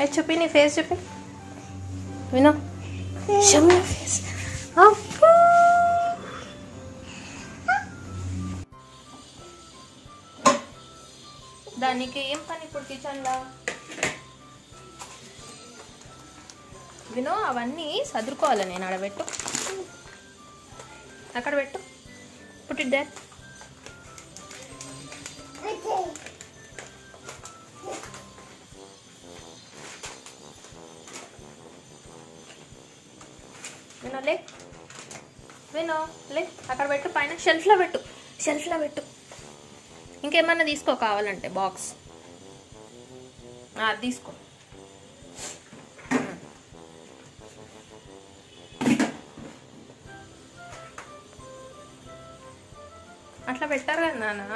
ఏ చెప్పి నీ ఫేస్ చెప్పి వినో షమ్మి ఫేస్ అబ్బో దానికి ఏం పని ఇప్పుడు కిచెన్లో వినో అవన్నీ సదురుకోవాలి నేను ఆడ పెట్టు అక్కడ పెట్టు పుట్ ఇట్ దేర్ వినో లే వినో లే అక్కడ పెట్టు పైన షెల్ఫ్లో పెట్టు షెల్ఫ్లో పెట్టు ఇంకేమన్నా తీసుకో కావాలంటే బాక్స్ అది తీసుకో అట్లా పెట్టారు కదా నాన్న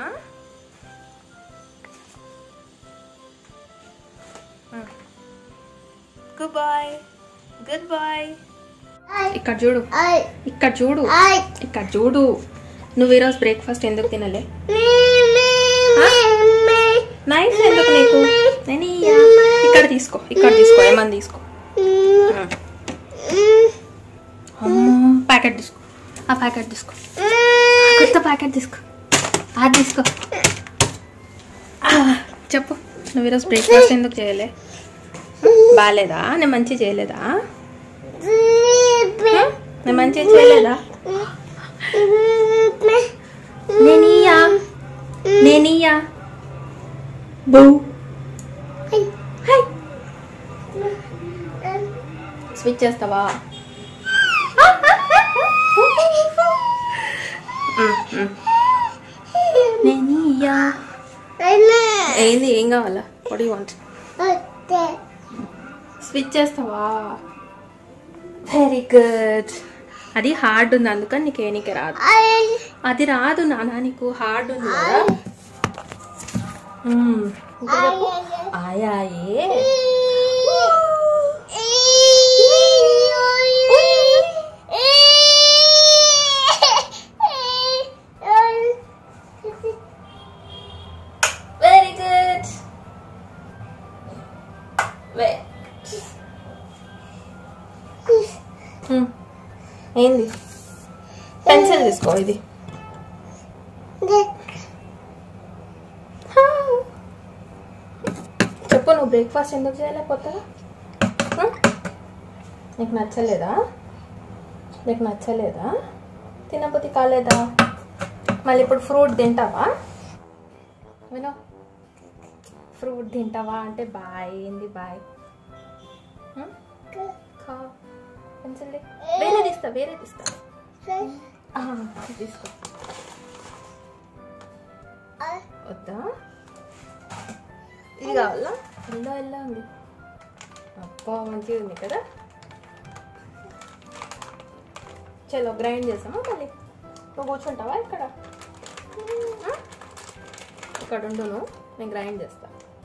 గుడ్ బాయ్ గుడ్ బాయ్ ఇక్కడ చూడు ఇక్కడ చూడు ఇక్కడ చూడు నువ్వు ఈరోజు బ్రేక్ఫాస్ట్ ఎందుకు తినలే నైస్ ఎందుకు నీకు నేనియ్యా. ఇక్కడ తీసుకో ఇక్కడ తీసుకో ఏమని తీసుకో అమ్మో ప్యాకెట్ తీసుకో ఆ ప్యాకెట్ తీసుకో కొత్త ప్యాకెట్ తీసుకో అది తీసుకో ఆ, చెప్పు నువ్వు ఈరోజు బ్రేక్ఫాస్ట్ ఎందుకు చేయలే బాగాలేదా నేను మంచి చేయలేదా నేను మంచి చేయలేదా నేనియా నేనియా బౌ హై స్విచ్ చేస్తావా నేనియా ఏంది ఏం కావాలా పొడి వాంట్ స్విచ్ చేస్తావా వెరీ గుడ్ అది హార్డ్ ఉంది అందుకని నీకు ఏనికి రాదు అది రాదు నాన్న నీకు హార్డ్ ఉంది కదా మ్మ్. ఇంకా చెప్పు. ఆయాయే వెరీ గుడ్ ఏంది పెన్సిల్ తీసుకో ఇది చెప్పు నువ్వు బ్రేక్ఫాస్ట్ ఎందుకు చేయలేకపోతావా హ్మ్? నీకు నచ్చలేదా నీకు నచ్చలేదా తినబుద్ధి కాలేదా మళ్ళీ ఇప్పుడు ఫ్రూట్ తింటావా వినో ఫ్రూట్ తింటావా అంటే బాయ్ ఏంది బాయ్ హ్మ్? ఖా. పెన్సిల్ ది. వేరే తీస్తా వేరే తీస్తా ఆ, తీసుకో వద్దా ఇది కావాలా ఎల్లో ఎల్లో ఉంది అబ్బా మంచిగా ఉంది కదా చలో గ్రైండ్ చేసామా మళ్ళీ నువ్వు కూర్చుంటావా ఇక్కడ ఆ? ఇక్కడ ఉండును నేను గ్రైండ్ చేస్తా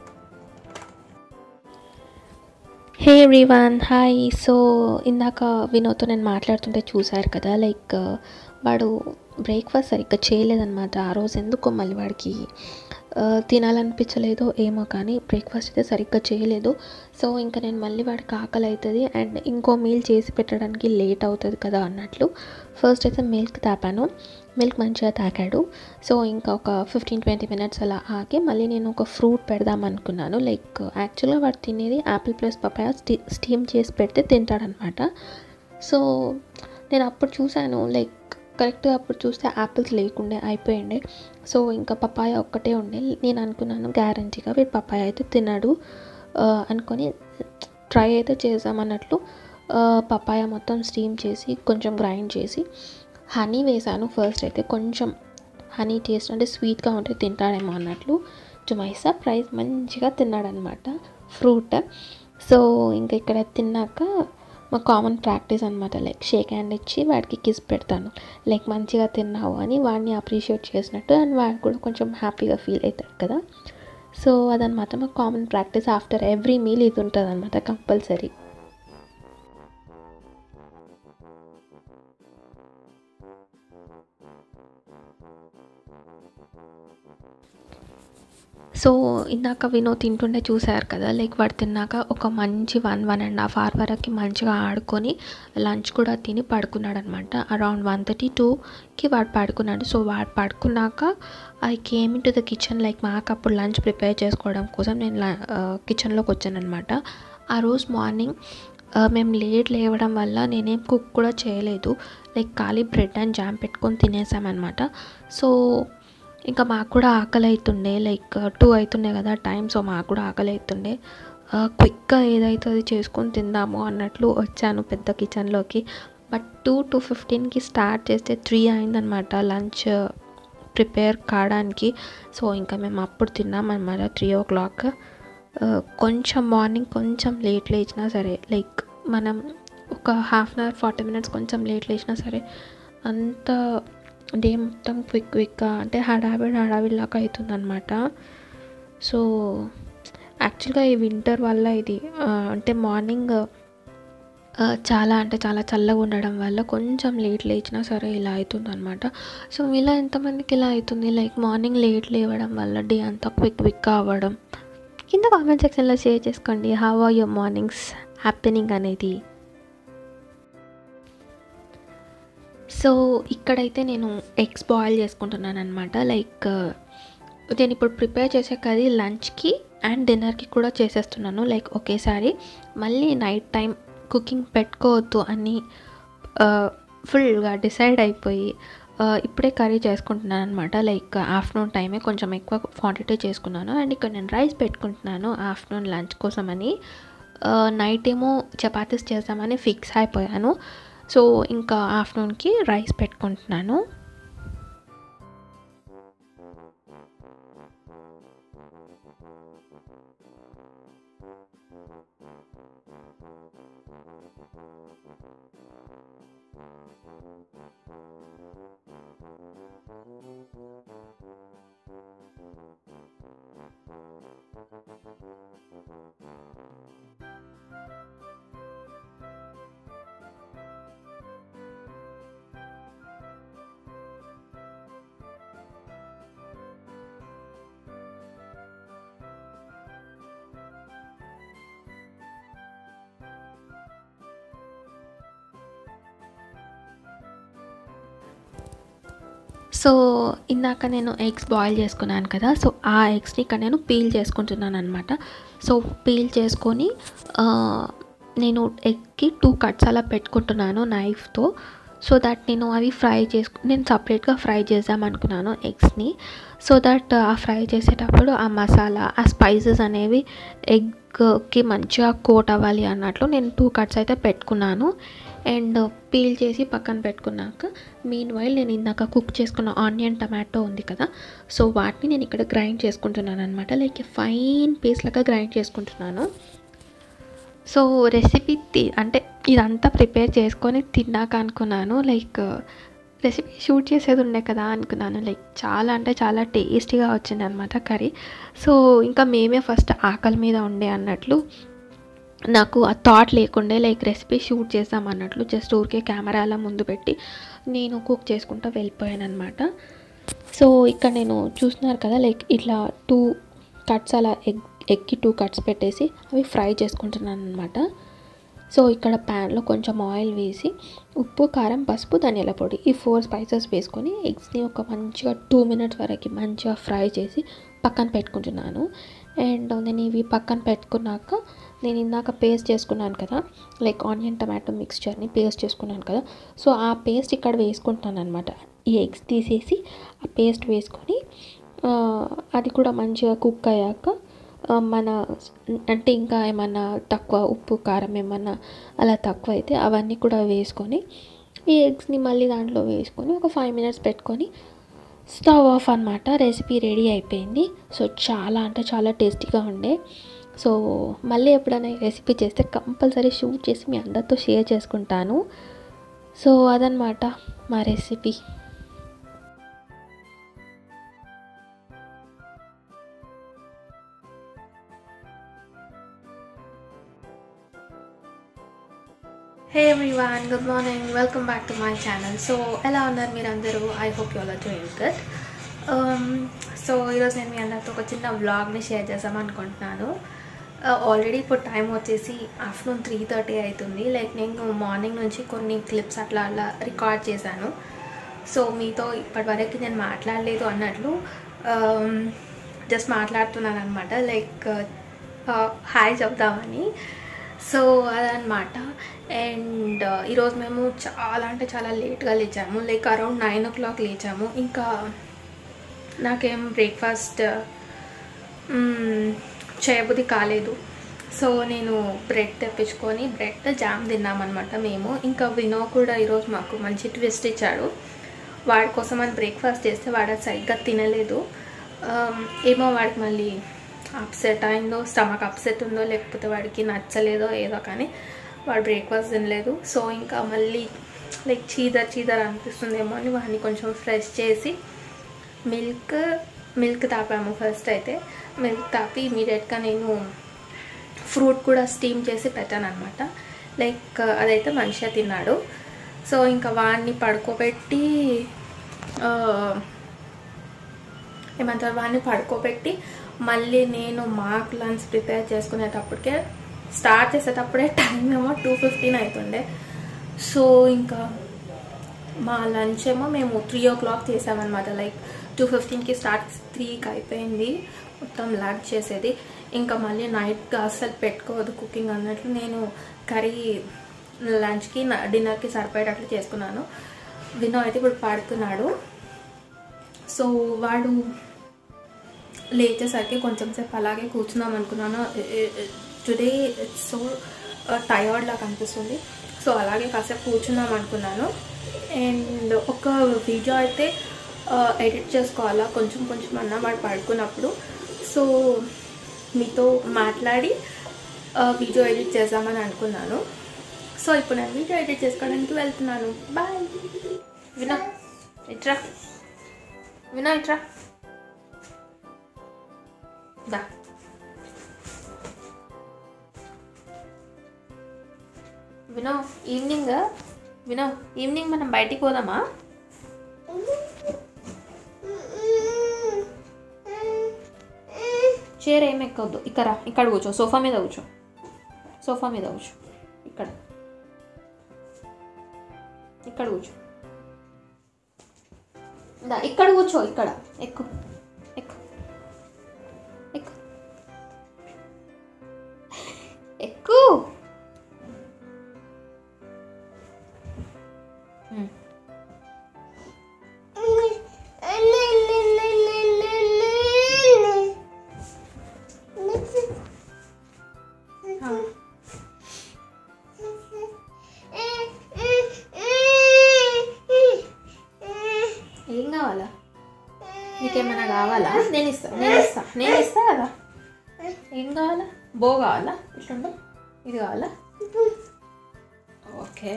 హే ఎవ్రీవన్ హాయ్ సో ఇందాక వినోద్తో నేను మాట్లాడుతుంటే చూశారు కదా లైక్ వాడు బ్రేక్ఫాస్ట్ సరిగ్గా చేయలేదన్నమాట ఆ రోజు ఎందుకో మళ్ళీ వాడికి ఆ, తినాలనిపించలేదో ఏమో కానీ బ్రేక్ఫాస్ట్ అయితే సరిగ్గా చేయలేదు సో ఇంకా నేను మళ్ళీ వాడికి ఆకలి అవుతుంది అండ్ ఇంకో మీల్ చేసి పెట్టడానికి లేట్ అవుతుంది కదా అన్నట్లు ఫస్ట్ అయితే మిల్క్ తాపాను మిల్క్ మంచిగా తాకాడు సో ఇంకా ఒక ఫిఫ్టీన్ ట్వంటీ మినిట్స్ అలా ఆగి మళ్ళీ నేను ఒక ఫ్రూట్ పెడదాం అనుకున్నాను లైక్ యాక్చువల్గా వాడు తినేది యాపిల్ ప్లస్ పపాయ స్టీ స్టీమ్ చేసి పెడితే తింటాడనమాట సో నేను అప్పుడు చూశాను లైక్ కరెక్ట్గా అప్పుడు చూస్తే యాపిల్స్ లేకుండే అయిపోయిండే సో ఇంకా పపాయ ఒక్కటే ఉండే నేను అనుకున్నాను గ్యారంటీగా వీడు పపాయ అయితే తిన్నాడు ఆ, అనుకొని ట్రై అయితే చేసామన్నట్లు ఆ, పపాయ మొత్తం స్టీమ్ చేసి కొంచెం గ్రైండ్ చేసి హనీ వేసాను ఫస్ట్ అయితే కొంచెం హనీ టేస్ట్ అంటే స్వీట్గా ఉంటే తింటాడేమో అన్నట్లు టు మై సర్ప్రైజ్ మంచిగా తిన్నాడనమాట ఫ్రూట్ సో ఇంకా ఇక్కడ తిన్నాక మా కామన్ ప్రాక్టీస్ అనమాట లైక్ షేక్ హ్యాండ్ ఇచ్చి వాడికి కిస్ పెడతాను లైక్ మంచిగా తిన్నావు అని వాడిని అప్రిషియేట్ చేసినట్టు అండ్ వాడు కూడా కొంచెం హ్యాపీగా ఫీల్ అవుతాడు కదా సో అదనమాట మా common practice after every meal ఇది ఉంటుంది అనమాట కంపల్సరీ సో ఇందాక వినోద్ తింటుండే చూసారు కదా లైక్ వాడు తిన్నాక ఒక మంచి one one and half hour వరకు మంచిగా ఆడుకొని లంచ్ కూడా తిని పడుకున్నాడు అనమాట అరౌండ్ వన్ థర్టీ టూకి వాడు పడుకున్నాడు సో వాడు పడుకున్నాక I came into the kitchen like మాకు అప్పుడు లంచ్ ప్రిపేర్ చేసుకోవడం కోసం నేను కిచెన్లోకి వచ్చాను అనమాట ఆ రోజు మార్నింగ్ మేము లేట్ లేవడం వల్ల నేనేం కుక్ కూడా చేయలేదు లైక్ ఖాళీ బ్రెడ్ అండ్ జామ్ పెట్టుకొని తినేసామన్నమాట సో ఇంకా మాకు కూడా ఆకలి అవుతుండే లైక్ టూ అవుతుండే కదా టైం సో మాకు కూడా ఆకలి అవుతుండే క్విక్గా ఏదైతే అది చేసుకొని తిందాము అన్నట్లు వచ్చాను పెద్ద కిచెన్లోకి బట్ టూ టూ ఫిఫ్టీన్కి స్టార్ట్ చేస్తే త్రీ అయిందనమాట లంచ్ ప్రిపేర్ కావడానికి సో ఇంకా మేము అప్పుడు తిన్నామన్నమాట త్రీ ఓ క్లాక్ కొంచెం మార్నింగ్ కొంచెం లేట్ లేచినా సరే లైక్ మనం ఒక half an hour forty minutes కొంచెం లేట్ లేచినా సరే అంత డే మొత్తం క్విక్ క్విక్గా అంటే హడావిడి హడావిడిలాగా అవుతుందన్నమాట సో యాక్చువల్గా ఈ వింటర్ వల్ల ఇది ఆ, అంటే మార్నింగ్ ఆ, చాలా అంటే చాలా చల్లగా ఉండడం వల్ల కొంచెం లేట్ లేచినా సరే ఇలా అవుతుంది అనమాట సో మీలో ఎంతమందికి ఇలా అవుతుంది లైక్ మార్నింగ్ లేట్ లేవడం వల్ల డే అంతా క్విక్ క్విక్గా అవ్వడం కింద కామెంట్ సెక్షన్లో షేర్ చేసుకోండి how are your mornings happening అనేది సో ఇక్కడైతే నేను ఎగ్స్ బాయిల్ చేసుకుంటున్నాను అనమాట లైక్ నేను ఇప్పుడు ప్రిపేర్ చేసే కది లంచ్కి అండ్ డిన్నర్కి కూడా చేసేస్తున్నాను లైక్ ఒకేసారి మళ్ళీ నైట్ టైం కుకింగ్ పెట్టుకోవద్దు అని ఫుల్గా డిసైడ్ అయిపోయి ఆ, ఇప్పుడే కర్రీ చేసుకుంటున్నాను అనమాట లైక్ ఆఫ్టర్నూన్ టైమే కొంచెం ఎక్కువ క్వాంటిటీ చేసుకున్నాను అండ్ ఇక్కడ నేను రైస్ పెట్టుకుంటున్నాను ఆఫ్టర్నూన్ లంచ్ కోసమని నైట్ ఏమో చపాతీస్ చేద్దామని ఫిక్స్ అయిపోయాను సో ఇంకా ఆఫ్టర్నూన్కి రైస్ పెట్టుకుంటున్నాను సో ఇందాక నేను ఎగ్స్ బాయిల్ చేసుకున్నాను కదా సో ఆ ఎగ్స్ని ఇక్కడ నేను పీల్ చేసుకుంటున్నాను అనమాట సో పీల్ చేసుకొని ఆ, నేను ఎగ్కి టూ కట్స్ అలా పెట్టుకుంటున్నాను నైఫ్తో సో దట్ నేను అవి ఫ్రై చేసుకు నేను సపరేట్గా ఫ్రై చేద్దాం అనుకున్నాను ఎగ్స్ని సో దట్ ఆ ఫ్రై చేసేటప్పుడు ఆ మసాలా ఆ స్పైసెస్ అనేవి ఎగ్కి మంచిగా కోట్ అవ్వాలి అన్నట్లు నేను టూ కట్స్ అయితే పెట్టుకున్నాను అండ్ పీల్ చేసి పక్కన పెట్టుకున్నాక మీన్ వైల్ నేను ఇందాక కుక్ చేసుకున్న ఆనియన్ టమాటో ఉంది కదా సో వాటిని నేను ఇక్కడ గ్రైండ్ చేసుకుంటున్నాను అనమాట లైక్ ఫైన్ పేస్ట్ లాగా గ్రైండ్ చేసుకుంటున్నాను సో రెసిపీ తి- అంటే ఇదంతా ప్రిపేర్ చేసుకొని తిన్నాక అనుకున్నాను లైక్ రెసిపీ షూట్ చేసేది ఉండే కదా అనుకున్నాను లైక్ చాలా అంటే చాలా టేస్టీగా వచ్చింది అనమాట కర్రీ సో ఇంకా మేమే ఫస్ట్ ఆకలి మీద ఉండే అన్నట్లు నాకు ఆ థాట్ లేకుండే లైక్ రెసిపీ షూట్ చేద్దాం అన్నట్లు జస్ట్ ఊరికే కెమెరాల ముందు పెట్టి నేను కుక్ చేసుకుంటూ వెళ్ళిపోయాను అనమాట సో ఇక్కడ నేను చూస్తున్నారు కదా లైక్ ఇట్లా టూ కట్స్ అలా ఎగ్ ఎగ్కి టూ కట్స్ పెట్టేసి అవి ఫ్రై చేసుకుంటున్నాను అనమాట సో ఇక్కడ ప్యాన్లో కొంచెం ఆయిల్ వేసి ఉప్పు కారం పసుపు ధనియాల పొడి ఈ ఫోర్ స్పైసెస్ వేసుకొని ఎగ్స్ని ఒక మంచిగా టూ మినిట్స్ వరకు మంచిగా ఫ్రై చేసి పక్కన పెట్టుకుంటున్నాను అండ్ నేను ఇవి పక్కన పెట్టుకున్నాక నేను ఇందాక పేస్ట్ చేసుకున్నాను కదా లైక్ ఆనియన్ టమాటో మిక్స్చర్ని పేస్ట్ చేసుకున్నాను కదా సో ఆ పేస్ట్ ఇక్కడ వేసుకుంటాను అనమాట ఈ ఎగ్స్ తీసేసి ఆ పేస్ట్ వేసుకొని ఆ, అది కూడా మంచిగా కుక్ అయ్యాక ఆ, మన అంటే ఇంకా ఏమన్నా తక్కువ ఉప్పు కారం ఏమన్నా అలా తక్కువ అయితే అవన్నీ కూడా వేసుకొని ఈ ఎగ్స్ని మళ్ళీ దాంట్లో వేసుకొని ఒక ఫైవ్ మినిట్స్ పెట్టుకొని స్టవ్ ఆఫ్ అనమాట రెసిపీ రెడీ అయిపోయింది సో చాలా అంటే చాలా టేస్టీగా ఉండే సో మళ్ళీ ఎప్పుడైనా ఈ రెసిపీ చేస్తే కంపల్సరీ షూట్ చేసి మీ అందరితో షేర్ చేసుకుంటాను సో అదనమాట మా recipe hey everyone good morning welcome back to my channel so ఎలా ఉన్నారు మీరు అందరూ I hope you all are doing good so ఈరోజు నేను మీ అందరితో ఒక చిన్న వ్లాగ్ని షేర్ చేద్దాం అనుకుంటున్నాను ఆల్రెడీ ఇప్పుడు టైం వచ్చేసి ఆఫ్టర్నూన్ త్రీ థర్టీ అవుతుంది లైక్ నేను మార్నింగ్ నుంచి కొన్ని క్లిప్స్ అట్లా అలా రికార్డ్ చేశాను సో మీతో ఇప్పటివరకు నేను మాట్లాడలేదు అన్నట్లు జస్ట్ మాట్లాడుతున్నాను అనమాట లైక్ హాయ్ చెప్దామని సో అదనమాట అండ్ ఈరోజు మేము చాలా అంటే చాలా లేట్గా లేచాము like around nine o'clock లేచాము ఇంకా నాకేం బ్రేక్ఫాస్ట్ చేయబుద్ధి కాలేదు సో నేను బ్రెడ్ తెప్పించుకొని బ్రెడ్ జామ్ తిన్నామన్నమాట మేము ఇంకా వినో కూడా ఈరోజు మాకు మంచి ట్విస్ట్ ఇచ్చాడు వాడి కోసం అని బ్రేక్ఫాస్ట్ చేస్తే వాడు అది సరిగ్గా తినలేదు ఏమో వాడికి మళ్ళీ అప్సెట్ అయిందో స్టమక్ అప్సెట్ ఉందో లేకపోతే వాడికి నచ్చలేదో ఏదో కానీ వాడు బ్రేక్ఫాస్ట్ తినలేదు సో ఇంకా మళ్ళీ లైక్ చీదర్ చీదర్ అనిపిస్తుందేమో అని వాడిని కొంచెం ఫ్రెష్ చేసి మిల్క్ మిల్క్ తాపాము ఫస్ట్ అయితే మిల్క్ తాపి ఇమీడియట్గా నేను ఫ్రూట్ కూడా స్టీమ్ చేసి పెట్టాను అనమాట లైక్ అదైతే మంచిగా తిన్నాడు సో ఇంకా వాడిని పడుకోబెట్టి ఏమంటారు వాడిని పడుకోబెట్టి మళ్ళీ నేను మాకు లంచ్ ప్రిపేర్ చేసుకునేటప్పటికే స్టార్ట్ చేసేటప్పుడే టైం ఏమో టూ ఫిఫ్టీన్ అవుతుండే సో ఇంకా మా లంచ్ ఏమో మేము త్రీ ఓ క్లాక్ చేసామన్నమాట లైక్ టూ ఫిఫ్టీన్కి స్టార్ట్ త్రీకి అయిపోయింది మొత్తం లంచ్ చేసేది ఇంకా మళ్ళీ నైట్గా అస్సలు పెట్టుకోవద్దు కుకింగ్ అన్నట్లు నేను కర్రీ లంచ్కి డిన్నర్కి సరిపోయేటట్లు చేసుకున్నాను వినో అయితే ఇప్పుడు పడుతున్నాడు సో వాడు లేచేసరికి కొంచెం సేపు అలాగే కూర్చుందాం అనుకున్నాను టుడే ఇట్స్ సో టయర్డ్ లాగా అనిపిస్తుంది సో అలాగే కాసేపు కూర్చుందాం అనుకున్నాను అండ్ ఒక వీడియో అయితే ఎడిట్ చేసుకోవాలా కొంచెం కొంచెం అన్న వాడు పడుకున్నప్పుడు సో మీతో మాట్లాడి వీడియో ఎడిట్ చేద్దామని అనుకున్నాను సో ఇప్పుడు నేను వీడియో ఎడిట్ చేసుకోవడానికి వెళ్తున్నాను బాయ్ వినా ఇట్రా వినా ఇట్రా దా వినో ఈవినింగ్ వినో ఈవినింగ్ మనం బయటికి పోదామా చీర ఏం ఎక్కవద్దు ఇక్కడ ఇక్కడ కూర్చో సోఫా మీద కూర్చో సోఫా మీద కూర్చో ఇక్కడ ఇక్కడ కూర్చో దా ఇక్కడ కూర్చో ఇక్కడ ఎక్కు ఎక్కు ఎక్కు ఎక్కు ఏం కావాలా నీకేమైనా కావాలా నేను ఇస్తా నేను ఇస్తా నేను ఇస్తా కదా ఏం కావాలా బో కావాలా ఇట్లుండు ఇది కావాలా ఓకే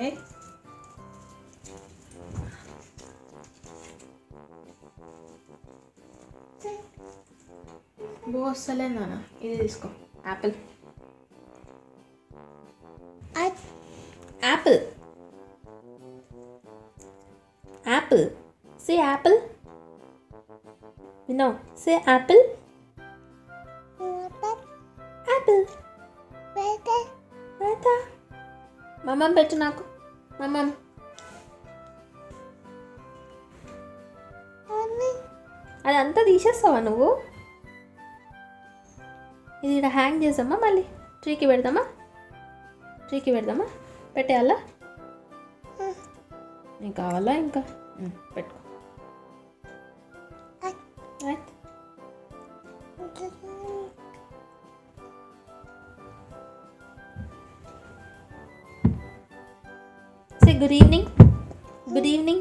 బో వస్తలే నాన్న ఇది తీసుకో apple apple apple say apple Vino say apple apple పెడతా మమ్మం పెట్టు నాకు మమ్మం అదంతా తీసేస్తావా నువ్వు ఇది ఇక్కడ హ్యాంగ్ చేద్దామా మళ్ళీ ట్రీకి పెడదామా ట్రీకి పెడదామా పెట్టేయాలా నీకు కావాలా ఇంకా ఉమ్, పెట్టుకో Right. Say good evening. Good evening.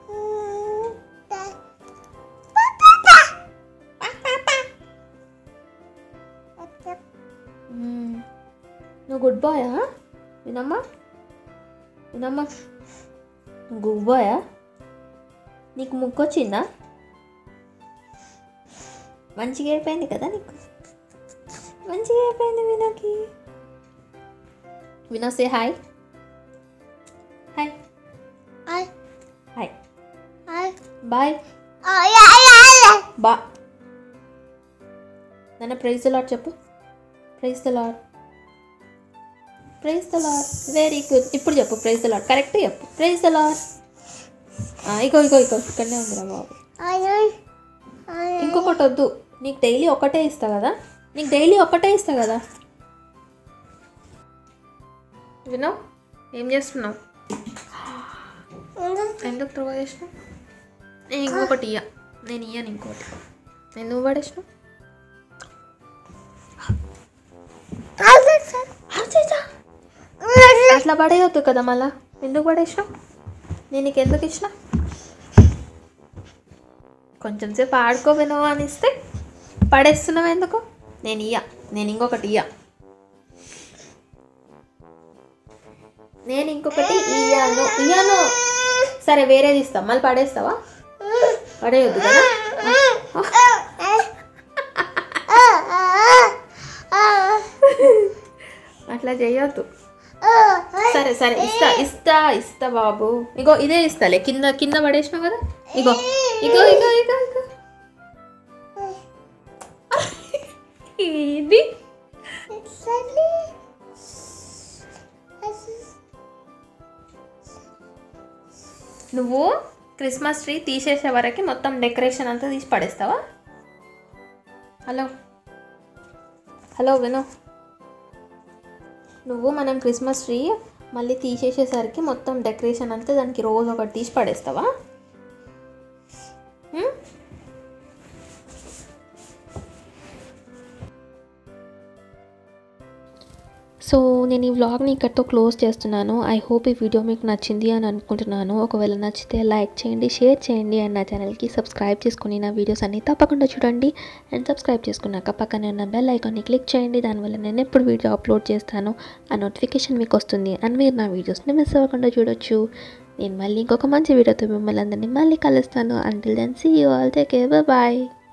మ్మ్. నువ్వు గుడ్ బాయా వినమ్మా వినమ్మా నువ్వు గుడ్ బాయా నీకు ముక్కు వచ్చిందా మంచిగా అయిపోయింది కదా నీకు మంచిగా అయిపోయింది వినోకి Vino say hi hi hi bye బా నాన్న ప్రైజ్ ద లాడ్ చెప్పు praise the Lord praise the Lord very good ఇప్పుడు చెప్పు ప్రైజ్ ద లాడ్ కరెక్ట్ చెప్పు ప్రైజ్ ద లాడ్ ఇగో ఇగో ఇగో ఇక్కడనే ఉందిరా బాబు ఇంకొకటి వద్దు నీకు డైలీ ఒకటే ఇస్తా కదా నీకు డైలీ ఒకటే ఇస్తా కదా వినో ఏం చేస్తున్నావు ఎందుకు త్రో చేసినావు నేను ఇంకొకటి ఇయ్య నేను ఇయ్యను ఇంకోటి నేను నువ్వు పడేసినావు అట్లా పడేయొద్దు కదా మళ్ళా ఎందుకు పడేసినావు నేను నీకు ఎందుకు ఇచ్చిన కొంచెం సేపు ఆడుకో వినవు అని ఇస్తే పడేస్తున్నావు ఎందుకు నేను ఇయ్య నేను ఇంకొకటి ఇయ్య నేను ఇంకొకటి ఇయ్యాను ఇయ్యాను సరే వేరేది ఇస్తాం మళ్ళీ పడేస్తావా పడేయొద్దు కదా అట్లా చేయొద్దు సరే సరే ఇస్తా ఇస్తా ఇస్తా బాబు ఇగో ఇదే ఇస్తాలే కింద కింద పడేసినావు కదా ఇగో ఇగో ఇగో ఇగో ఇగో ఇది నువ్వు క్రిస్మస్ ట్రీ తీసేసే వరకు మొత్తం డెకరేషన్ అంతా తీసి పడేస్తావా హలో హలో విను నువ్వు మనం క్రిస్మస్ ట్రీ మళ్ళీ తీసేసేసరికి మొత్తం డెకరేషన్ అంతా దానికి రోజు ఒకటి తీసి పడేస్తావా ఉం? సో నేను ఈ వ్లాగ్ని ఇక్కడితో క్లోజ్ చేస్తున్నాను ఐ హోప్ ఈ వీడియో మీకు నచ్చింది అని అనుకుంటున్నాను ఒకవేళ నచ్చితే లైక్ చేయండి షేర్ చేయండి అండ్ నా ఛానల్కి సబ్స్క్రైబ్ చేసుకుని నా వీడియోస్ అన్ని తప్పకుండా చూడండి అండ్ సబ్స్క్రైబ్ చేసుకున్నాక పక్కనే ఉన్న బెల్ ఐకాన్ని క్లిక్ చేయండి దానివల్ల నేను ఎప్పుడు వీడియో అప్లోడ్ చేస్తాను ఆ నోటిఫికేషన్ మీకు వస్తుంది అండ్ మీరు నా వీడియోస్ని మిస్ అవ్వకుండా చూడొచ్చు నేను మళ్ళీ ఇంకొక మంచి వీడియోతో మిమ్మల్ని అందరినీ మళ్ళీ కలుస్తాను until then see you all take care bye